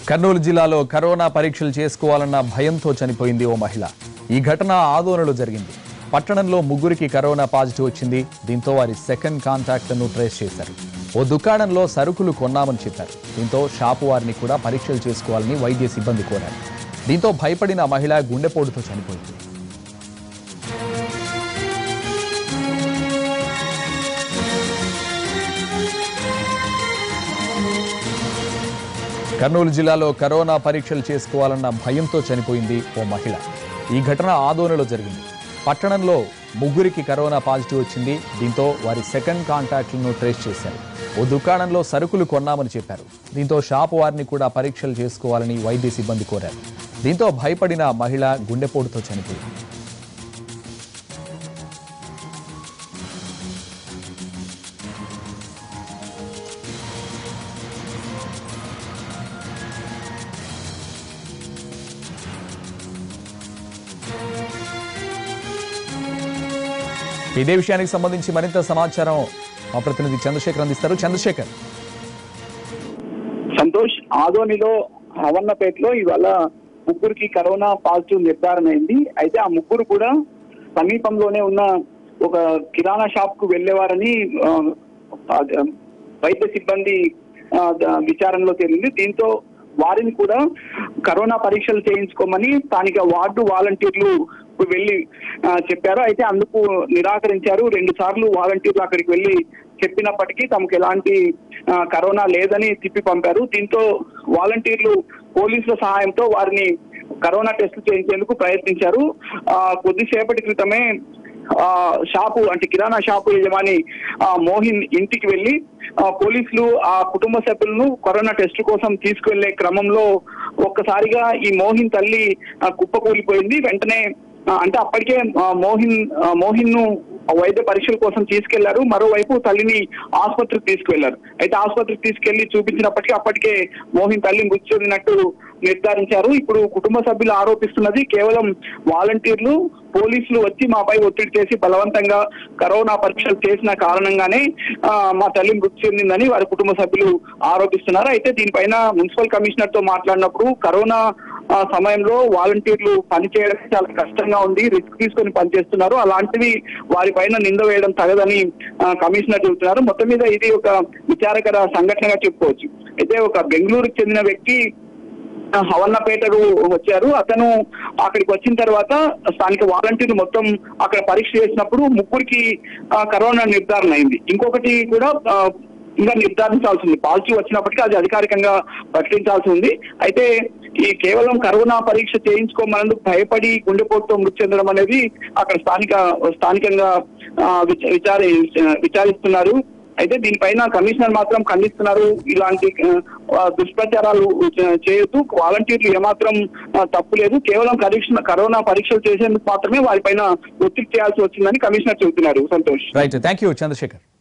కర్నూలు జిల్లాలో కరోనా పరీక్షలు చేసుకోవాలన్న భయంతో చనిపోయింది ఓ మహిళ ఈ ఘటన ఆదోళనలో జరిగింది పట్టణంలో ముగ్గురికి కరోనా పాజిటివ్ వచ్చింది దీంతో వారి సెకండ్ కాంటాక్ట్లను ట్రేస్ చేశారు ఓ దుకాణంలో సరుకులు కొన్నామని చెప్పారు దీంతో షాపు వారిని కూడా పరీక్షలు చేసుకోవాలని వైద్య సిబ్బంది కోరారు దీంతో భయపడిన ఆ మహిళ గుండెపోటుతో చనిపోయింది కర్నూలు జిల్లాలో కరోనా పరీక్షలు చేసుకోవాలన్న భయంతో చనిపోయింది ఓ మహిళ ఈ ఘటన ఆదోనలో జరిగింది పట్టణంలో ముగ్గురికి కరోనా పాజిటివ్ వచ్చింది దీంతో వారి సెకండ్ కాంటాక్ట్లను ట్రేస్ చేశారు ఓ దుకాణంలో సరుకులు కొన్నామని చెప్పారు దీంతో షాపు వారిని కూడా పరీక్షలు చేసుకోవాలని వైద్య సిబ్బంది కోరారు దీంతో భయపడిన ఆ మహిళ గుండెపోటుతో చనిపోయింది ఇదే విషయానికి సంబంధించి మరింత సమాచారం మా ప్రతినిధి చంద్రశేఖర్ అందిస్తారు చంద్రశేఖర్ సంతోష్ ఆదోనిలో హవన్నపేటలో ఇవాళ ముగ్గురికి కరోనా పాజిటివ్ నిర్ధారణ అయింది అయితే ఆ ముగ్గురు కూడా సమీపంలోనే ఉన్న ఒక కిరాణా షాప్ కు వెళ్లేవారని ఆ, ఆ, వైద్య సిబ్బంది ఆ, ద- విచారణలో తేలింది దీంతో వారిని కూడా కరోనా పరీక్షలు చేయించుకోమని స్థానిక వార్డు వాలంటీర్లు వెళ్లి ఆ, చెప్పారు అయితే అందుకు నిరాకరించారు రెండు సార్లు వాలంటీర్లు అక్కడికి వెళ్లి చెప్పినప్పటికీ తమకు ఎలాంటి ఆ, కరోనా లేదని తిప్పి పంపారు దీంతో వాలంటీర్లు పోలీసుల సహాయంతో వారిని కరోనా టెస్ట్ చేయించేందుకు ప్రయత్నించారు ఆ, కొద్దిసేపటి క్రితమే ఆ షాపు అంటే కిరాణా షాపు యజమాని ఆ మోహిన్ ఇంటికి వెళ్లి ఆ పోలీసులు ఆ కుటుంబ సభ్యులను కరోనా టెస్ట్ కోసం తీసుకువెళ్లే క్రమంలో ఒక్కసారిగా ఈ మోహిన్ తల్లి ఆ, కుప్పకూలిపోయింది వెంటనే ఆ, అంటే అప్పటికే ఆ, మోహిన్ ఆ, మోహిన్ ను వైద్య పరీక్షల కోసం తీసుకెళ్లారు మరోవైపు తల్లిని ఆసుపత్రికి తీసుకువెళ్లారు అయితే ఆసుపత్రికి తీసుకెళ్లి చూపించినప్పటికీ అప్పటికే మోహిన్ తల్లి మృతి చెందినట్టు నిర్ధారించారు ఇప్పుడు కుటుంబ సభ్యులు ఆరోపిస్తున్నది కేవలం వాలంటీర్లు పోలీసులు వచ్చి మాపై ఒత్తిడి చేసి బలవంతంగా కరోనా పరీక్షలు చేసిన కారణంగానే ఆ, మా తల్లి మృతి చెందిందని వారి కుటుంబ సభ్యులు ఆరోపిస్తున్నారు అయితే దీనిపైన మున్సిపల్ కమిషనర్ తో మాట్లాడినప్పుడు కరోనా ఆ, సమయంలో వాలంటీర్లు పనిచేయడం చాలా కష్టంగా ఉంది రిస్క్ తీసుకొని పనిచేస్తున్నారు అలాంటివి వారిపైన నింద వేయడం తగదని ఆ, కమిషనర్ చెబుతున్నారు మొత్తం మీద ఇది ఒక విచారకర సంఘటనగా చెప్పుకోవచ్చు అయితే ఒక బెంగళూరుకు చెందిన వ్యక్తి ఆ, హవన్నపేటకు వచ్చారు అతను అక్కడికి వచ్చిన తర్వాత స్థానిక వాలంటీర్లు మొత్తం అక్కడ పరీక్ష చేసినప్పుడు ముగ్గురికి ఆ, కరోనా నిర్ధారణ అయింది ఇంకొకటి కూడా ఆ, ఇంకా నిర్ధారించాల్సి ఉంది పాజిటివ్ వచ్చినప్పటికీ అది అధికారికంగా ప్రకటించాల్సి ఉంది అయితే ఈ కేవలం కరోనా పరీక్ష చేయించుకోమన్నందుకు భయపడి గుండెపోటుతో మృతి చెందడం అనేది అక్కడ స్థానిక స్థానికంగా ఆ, విచ- విచారి విచారిస్తున్నారు అయితే దీనిపైన కమిషనర్ మాత్రం ఖండిస్తున్నారు ఇలాంటి ఆ, దుష్ప్రచారాలు చే- చేయొద్దు వాలంటీర్లు ఏమాత్రం ఆ, తప్పు లేదు కేవలం కరీక్ష కరోనా పరీక్షలు చేసేందుకు మాత్రమే వారిపైన ఒత్తిడి చేయాల్సి వచ్చిందని కమిషనర్ చెబుతున్నారు Santosh right thank you Chandrasekhar